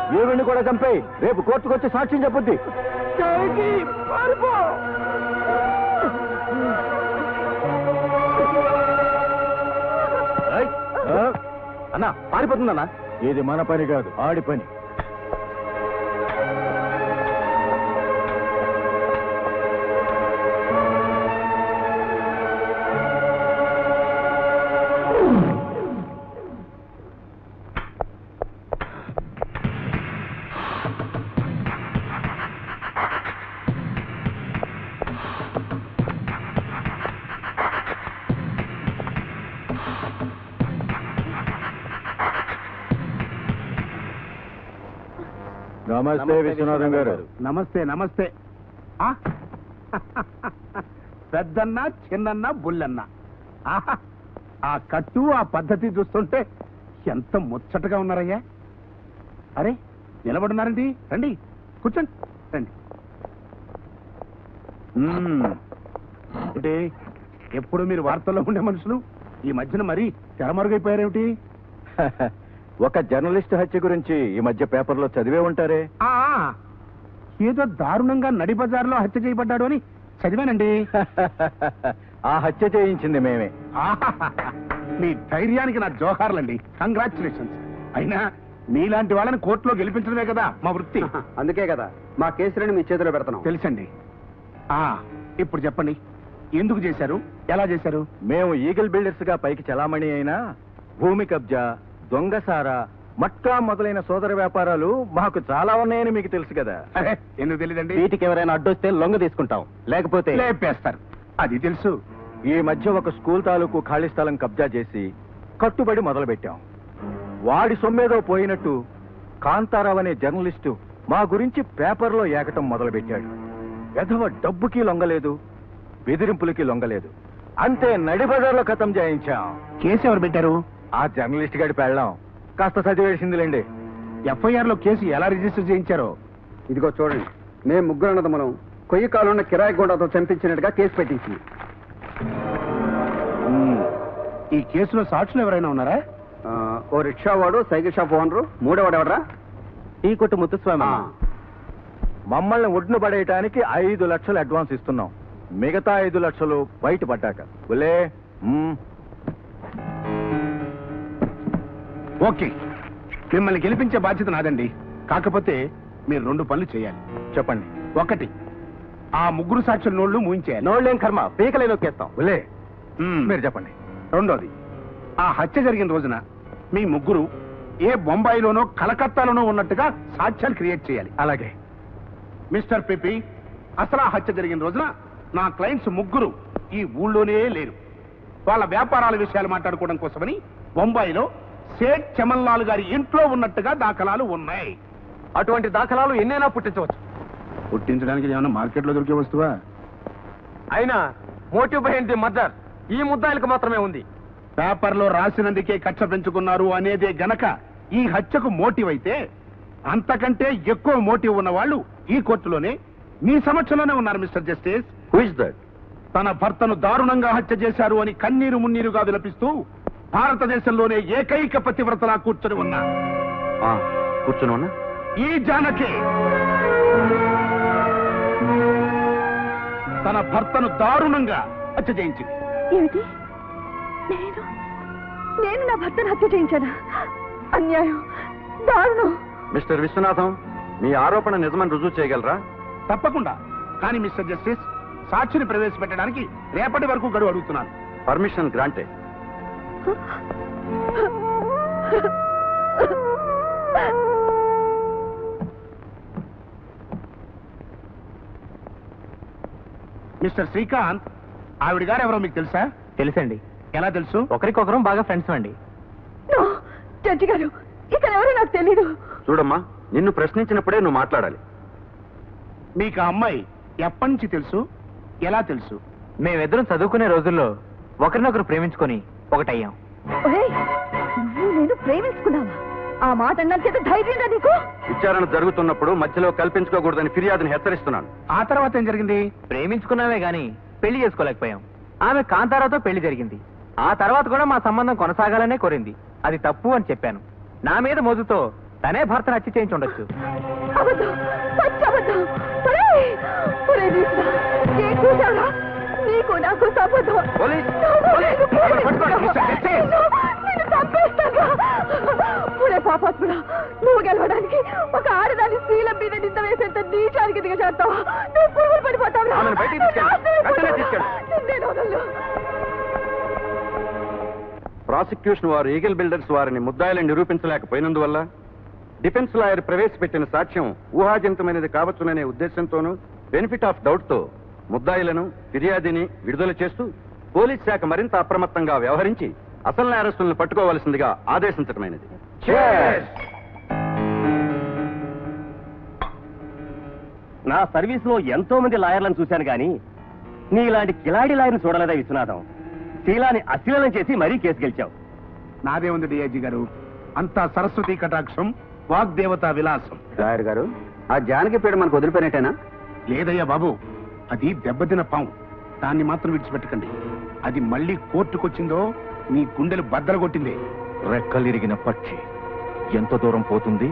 ఈవిడ్ని కూడా చంపేయి రేపు కోర్టుకు వచ్చి సాక్ష్యం చెప్పుద్ది ఏయ్, ఆ, అన్నా పారిపోతుందన్నా ఇది మన పని కాదు ఆడి పని నమస్తే విశ్వనాథం గారు నమస్తే నమస్తే ఆ? పెద్దన్న చిన్నన్న బుల్లన్న ఆహా! ఆ కట్టు ఆ పద్ధతి చూస్తుంటే ఎంత ముచ్చటగా ఉన్నారయ్యా అరే నిలబడున్నారండి రండి కూర్చోండి రండి మ్మ్. అంటే ఎప్పుడు మీరు వార్తల్లో ఉండే మనుషులు ఈ మధ్యన మరీ తెరమరుగైపోయారేమిటి ఒక జర్నలిస్ట్ హత్య గురించి ఈ మధ్య పేపర్లో చదివే ఉంటారే ఆ, ఏదో దారుణంగా నడి బజార్లో హత్య చేయబడ్డాడు అని చదివానండి ఆ హత్య చేయించింది మేమే ఆహాహా. మీ ధైర్యానికి నా జోహార్లండి కంగ్రాచులేషన్స్ అయినా మీలాంటి వాళ్ళని కోర్టులో గెలిపించడమే కదా మా వృత్తి అందుకే కదా మా కేసులను మీ చేతిలో పెడుతున్నాం తెలుసండి ఆ ఇప్పుడు చెప్పండి ఎందుకు చేశారు ఎలా చేశారు మేము ఈగల్ బిల్డర్స్ గా పైకి చలామణి అయినా భూమి కబ్జా దొంగసారా మట్కా మొదలైన సోదర వ్యాపారాలు మాకు చాలా ఉన్నాయని మీకు తెలుసు కదా అరే ఎందుకు తెలియదండి వీటికి ఎవరైనా అడ్డొస్తే లొంగ తీసుకుంటాం లేకపోతే లేపేస్తారు అది తెలుసు ఈ మధ్య ఒక స్కూల్ తాలూకు ఖాళీ స్థలం కబ్జా చేసి కట్టుబడి మొదలు పెట్టాం వాడి సొమ్మేదో పోయినట్టు కాంతారావు అనే జర్నలిస్టు మా గురించి పేపర్లో ఏకటం మొదలు పెట్టాడు వెధవ డబ్బుకి లొంగలేదు బెదిరింపులకి లొంగలేదు అంతే నడి బజార్లో కథం చేయించాం కేసు ఎవరు పెట్టారు ఆ జర్నలిస్ట్ గడి పెళ్ళాం కాస్త చదివేసిందిలేండి ఎఫ్ఐఆర్ లో కేసు ఎలా రిజిస్టర్ చేయించారో ఇదిగో చూడండి మేము ముగ్గురు అన్నదమ్ములం కొయ్యి కాలున్న కిరాయి గోడతో చంపించినట్టుగా కేసు పెట్టించింది ఈ కేసులో సాక్షులు ఎవరైనా ఉన్నారా ఆ, ఓ రిక్షా వాడు సైకిల్ షాప్ ఓనరు మూడోవాడు ఎవడరా ఈ కొట్టు ముత్తుస్వామి మమ్మల్ని ఒడ్డున పడేయటానికి ఐదు లక్షలు అడ్వాన్స్ ఇస్తున్నాం మిగతా ఐదు లక్షలు బయట పడ్డాక బులే మ్మ్. ఓకే మిమ్మల్ని గెలిపించే బాధ్యత నాదండి కాకపోతే మీరు రెండు పనులు చేయాలి చెప్పండి ఒకటి ఆ ముగ్గురు సాక్షుల నోళ్లు మూయించేయాలి నోళ్ళేం కర్మ పీకలే నొక్కేస్తాం బులే మ్మ్. మీరు చెప్పండి రెండోది ఆ హత్య జరిగిన రోజున మీ ముగ్గురు ఏ బొంబాయిలోనో కలకత్తాలోనో ఉన్నట్టుగా సాక్ష్యాలు క్రియేట్ చేయాలి అలాగే మిస్టర్ పిపి అసలు ఆ హత్య జరిగిన రోజున నా క్లయింట్స్ ముగ్గురు ఈ ఊళ్ళోనే లేరు వాళ్ళ వ్యాపారాల విషయాలు మాట్లాడుకోవడం కోసమని బొంబాయిలో సేట్ చమన్లాల్ గారి ఇంట్లో ఉన్నట్టుగా దాఖలాలు ఉన్నాయి అటువంటి దాఖలాలు ఎన్నైనా పుట్టించవచ్చు పుట్టించడానికి ఏమైనా మార్కెట్లో దొరికే వస్తువా అయినా మోటివ్ బైండ్ ది మర్డర్ ఈ ముద్దాయిలకు మాత్రమే ఉంది పేపర్లో రాసినందుకే కక్ష పెంచుకున్నారు అనేదే గనక ఈ హత్యకు మోటివ్ అయితే అంతకంటే ఎక్కువ మోటివ్ ఉన్న వాళ్ళు ఈ కోర్టులోనే మీ సమక్షంలోనే ఉన్నారు mister justice who is that తన భర్తను దారుణంగా హత్య చేశారు అని కన్నీరు మున్నీరుగా విలపిస్తూ భారతదేశంలోనే ఏకైక పతివ్రతలా కూర్చొని ఉన్నా కూర్చుని ఉన్నా ఈ జానకి తన భర్తను దారుణంగా హత్య చేయించింది ఏమిటి నేను నేను నా భర్తను హత్య చేయించానా అన్యాయం దారుణం మిస్టర్ విశ్వనాథం మీ ఆరోపణ నిజమని రుజువు చేయగలరా తప్పకుండా కానీ మిస్టర్ జస్టిస్ సాక్షిని ప్రవేశపెట్టడానికి రేపటి వరకు గడువు అడుగుతున్నాను పర్మిషన్ గ్రాంటే మిస్టర్ శ్రీకాంత్ ఆవిడ గారు ఎవరో మీకు తెలుసా తెలుసండి ఎలా తెలుసు ఒకరికొకరం బాగా ఫ్రెండ్స్ అండి నో, జడ్జి గారు ఇక్కడ ఎవరో నాకు తెలీదు చూడమ్మా నిన్ను ప్రశ్నించినప్పుడే నువ్వు మాట్లాడాలి మీకు ఆ అమ్మాయి ఎప్పటి నుంచి తెలుసు ఎలా తెలుసు మేమిద్దరం చదువుకునే రోజుల్లో ఒకరినొకరు ప్రేమించుకొని ఒకటయ్యాం ఒరేయ్, నువ్వు నేను ప్రేమించుకున్నావా ఆ మాట అన్నంత ధైర్యంగా నీకు విచారణ జరుగుతున్నప్పుడు మధ్యలో కల్పించుకోకూడదని ఫిర్యాదుని హెచ్చరిస్తున్నాను ఆ తర్వాత ఏం జరిగింది ప్రేమించుకున్నామే గాని పెళ్లి చేసుకోలేకపోయాం ఆమె కాంతారావుతో పెళ్లి జరిగింది ఆ తర్వాత కూడా మా సంబంధం కొనసాగాలనే కోరింది అది తప్పు అని చెప్పాను నా మీద మోజుతో తనే భర్తను హత్య చేయించి ఉండొచ్చు అబద్ధం పచ్చి అబద్ధం ఒరేయ్! ఒరేయ్ నీచుడా, ఏం కూసావురా? నీకు నాకు సంబంధం పోలీస్! నువ్వు పోలీస్! నేను ఎవరు పట్టుకోండి? ప్రేమిస్తున్నావా? Mister justice! నిన్ను- నిన్ను చంపేస్తానురా. ఒరే పాపాత్ముడా నువ్వు గెలవడానికి ఒక ఆడదాని స్త్రీల మీద నింద వేసేంత నీచానికి దిగజేస్తావా నువ్వు పురుగులు పడిపోతావురా ఆమెను బయటికి తీసుకెళ్ళు. వెంటనే తీసుకెళ్ళు. నేను వదలను. ప్రాసిక్యూషన్ వారు ఈగల్ బిల్డర్స్ వారిని ముద్దాయిలను నిరూపించలేకపోయినందువల్ల డిఫెన్స్ లాయర్ ప్రవేశపెట్టిన సాక్ష్యం ఊహాజనితమైనది కావచ్చుననే ఉద్దేశంతోనూ బెనిఫిట్ ఆఫ్ డౌట్ తో ముద్దాయిలను ఫిర్యాదిని విడుదల చేస్తూ పోలీస్ శాఖ మరింత అప్రమత్తంగా వ్యవహరించి అసలు నేరస్తులను పట్టుకోవలసిందిగా ఆదేశించటమైనది నా సర్వీస్ లో ఎంతో మంది లాయర్లను చూశాను కానీ నీ ఇలాంటి కిలాడి లాయర్ని చూడలేదా విశ్వనాథం శీలాని అశ్లీలం చేసి మరీ కేసు గెలిచావు నాదే ఉంది డిఐజీ గారు అంతా సరస్వతి కటాక్షం వాగ్దేవత విలాసం లాయర్ గారు ఆ జానకి పీడ మనకు వదిలిపోయినట్టేనా లేదయ్యా బాబు అది దెబ్బతిన పాము దాన్ని మాత్రం విడిచిపెట్టకండి అది మళ్ళీ కోర్టుకొచ్చిందో మీ గుండెలు బద్దలు కొట్టిందే రెక్కలిరిగిన పక్షి ఎంత దూరం పోతుంది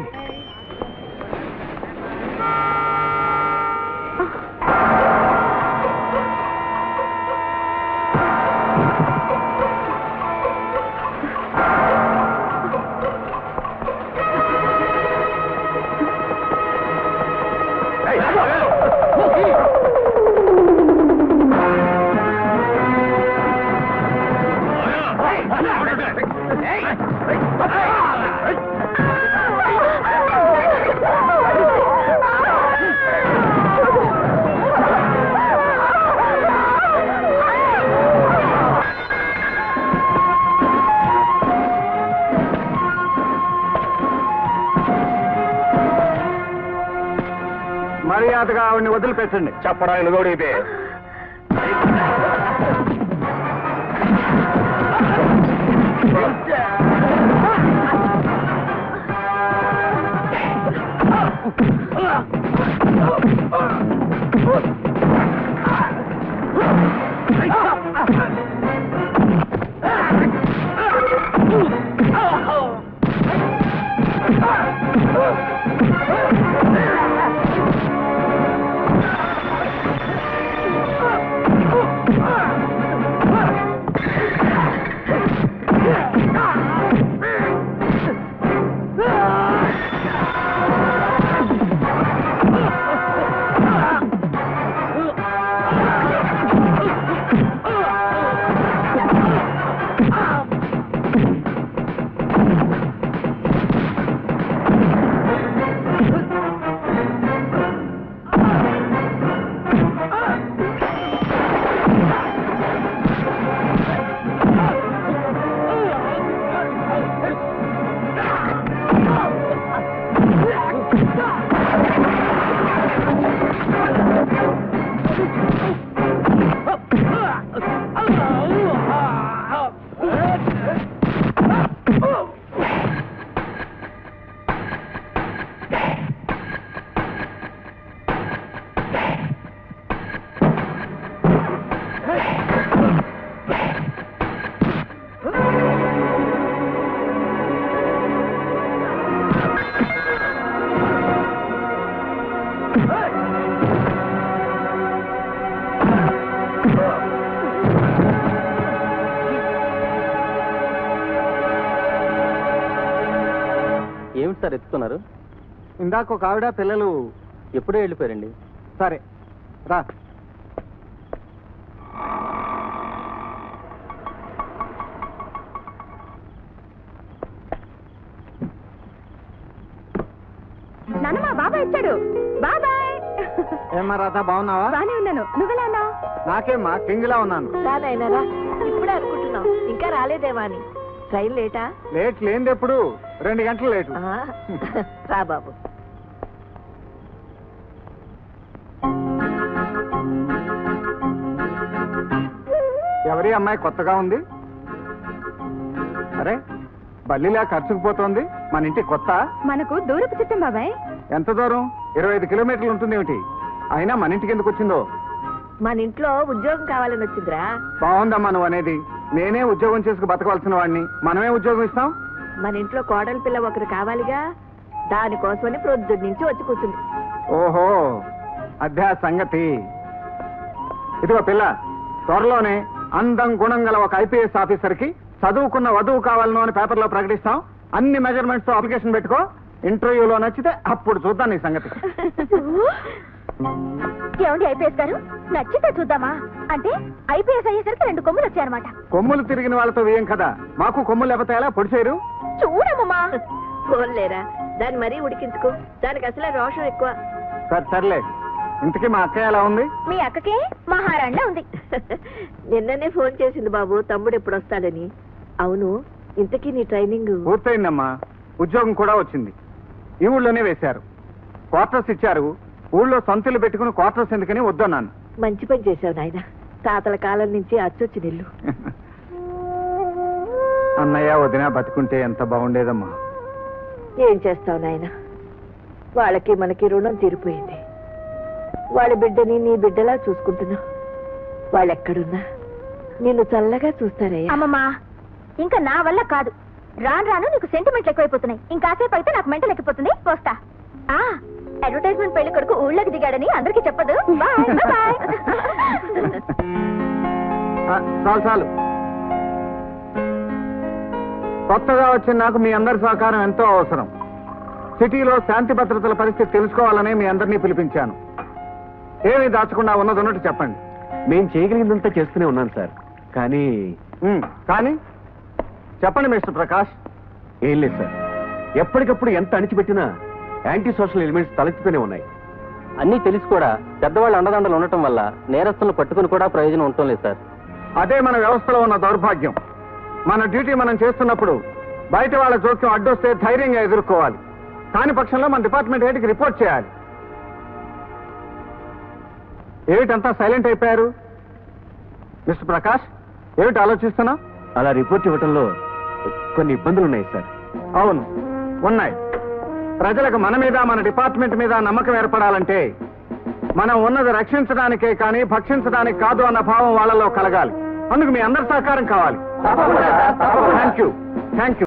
మర్యాదగా ఆవిడ్ని వదిలిపెట్టండి చెప్పడానికి కూడా ఇదే ఏమిటి సార్ ఎత్తుతున్నారు ఇందాక ఒక ఆవిడ పిల్లలు ఎప్పుడే వెళ్ళిపోయారండి సరే రా నాన్న మా బాబాయ్ వచ్చాడు బాబాయ్ ఏమ్మా రాధా బాగున్నావా బానే ఉన్నాను నువ్వెలా ఉన్నావు నాకేమ్మా కింగిలా ఉన్నాను రానైనారా ఇప్పుడే అనుకుంటున్నాం ఇంకా రాలేదేమా అని ట్రైన్ లేటా లేట్ లేనిది ఎప్పుడు రెండు గంటలు లేటు ఆ, రా బాబు ఎవరి అమ్మాయి కొత్తగా ఉంది అరే బల్లిలా ఖర్చుకు పోతోంది మన ఇంటి కొత్త మనకు దూరపు చిత్తం బాబాయ్ ఎంత దూరం ఇరవై ఐదు కిలోమీటర్లు ఉంటుంది ఏమిటి అయినా మన ఇంటికి ఎందుకు వచ్చిందో మన ఇంట్లో ఉద్యోగం కావాలని వచ్చిందిరా బాగుందమ్మా నువ్వు అనేది నేనే ఉద్యోగం చేసుకు బతకవలసిన వాడిని మనమే ఉద్యోగం ఇస్తాం మన ఇంట్లో కోడలి పిల్ల ఒకరు కావాలిగా దానికోసమని ప్రొద్దుడి నుంచి వచ్చి కూర్చుంది ఓహో అధ్యా సంగతి ఇదిగో పిల్ల త్వరలోనే అందం గుణం గల ఒక ఐపీఎస్ ఆఫీసర్ కి చదువుకున్న వధువు కావాలను అని పేపర్లో ప్రకటిస్తాం అన్ని మెజర్మెంట్స్ తో అప్లికేషన్ పెట్టుకో ఇంటర్వ్యూలో నచ్చితే అప్పుడు చూద్దాం నీ సంగతి ఏమండి ఐపీఎస్ గారు నచ్చితే చూద్దామా అంటే ఐపీఎస్ అయ్యేసరికి రెండు కొమ్ములు వచ్చాయన్నమాట కొమ్ములు తిరిగిన వాళ్ళతో వేయం కదా మాకు కొమ్ములు లేకపోతే ఎలా పొడిచేరు చూడమ్మా ఫోన్లేరా దాన్ని మరీ ఉడికించుకో దానికి అసలే రోషం ఎక్కువ సరే సర్లే ఇంతకీ మా అక్కయ్య ఎలా ఉంది మీ అక్కకే మహారాణిలా ఉంది నిన్ననే ఫోన్ చేసింది బాబు తమ్ముడు ఎప్పుడు వస్తాడని అవును ఇంతకీ నీ ట్రైనింగ్ పూర్తయిందమ్మా ఉద్యోగం కూడా వచ్చింది ఈ ఊళ్ళోనే వేశారు క్వార్టర్స్ ఇచ్చారు ఊళ్ళో సంతులు పెట్టుకుని క్వార్టర్స్ ఎందుకని వద్దన్నాను మంచి పని చేశావు నాయన తాతల కాలం నుంచి అచ్చొచ్చి నిల్లు అన్నయ్య వదిన బతుకుంటే ఎంత బాగుండేదమ్మా ఏం చేస్తావు నాయన వాళ్ళకి మనకి రుణం తీరిపోయింది వాళ్ళ బిడ్డని నీ బిడ్డలా చూసుకుంటున్నావు వాళ్ళెక్కడున్నా నిన్ను చల్లగా చూస్తారయ్యా అమ్మమ్మా ఇంకా నా వల్ల కాదు రాను రాను నీకు సెంటిమెంట్లు ఎక్కువైపోతున్నాయి ఇంకాసేపు అయితే నాకు మెంటల్ ఎక్కిపోతుంది వస్తా ఆ అడ్వర్టైజ్మెంట్ పెళ్లి కొడుకు ఊళ్ళోకి దిగాడని అందరికీ చెప్పదు బాయ్ బాయ్ ఆ, చాలు చాలు కొత్తగా వచ్చిన నాకు మీ అందరి సహకారం ఎంతో అవసరం సిటీలో శాంతి భద్రతల పరిస్థితి తెలుసుకోవాలని మీ అందరినీ పిలిపించాను ఏమీ దాచకుండా ఉన్నది ఉన్నట్టు చెప్పండి మేము చేయగలిగిందంతా చేస్తూనే ఉన్నాను సార్ కానీ ఉమ్, కానీ చెప్పండి మిస్టర్ ప్రకాష్ ఏం లేదు సార్ ఎప్పటికప్పుడు ఎంత అణిచిపెట్టినా యాంటీ సోషల్ ఎలిమెంట్స్ తలెత్తుతూనే ఉన్నాయి అన్నీ తెలిసి కూడా పెద్దవాళ్ళ అండదండలు ఉండటం వల్ల నేరస్తులను పట్టుకుని కూడా ప్రయోజనం ఉండటం లేదు సార్ అదే మన వ్యవస్థలో ఉన్న దౌర్భాగ్యం మన డ్యూటీ మనం చేస్తున్నప్పుడు బయట వాళ్ళ జోక్యం అడ్డొస్తే ధైర్యంగా ఎదుర్కోవాలి కాని పక్షంలో మన డిపార్ట్మెంట్ హెడ్కి రిపోర్ట్ చేయాలి ఏమిటంతా సైలెంట్ అయిపోయారు మిస్టర్ ప్రకాష్ ఏమిటి ఆలోచిస్తున్నా అలా రిపోర్ట్ ఇవ్వటంలో కొన్ని ఇబ్బందులు ఉన్నాయి సార్ అవును ఉన్నాయి ప్రజలకు మన మీద మన డిపార్ట్మెంట్ మీద నమ్మకం ఏర్పడాలంటే మనం ఉన్నది రక్షించడానికే కానీ భక్షించడానికి కాదు అన్న భావం వాళ్ళలో కలగాలి అందుకు మీ అందరి సహకారం కావాలి థ్యాంక్ యూ థ్యాంక్ యూ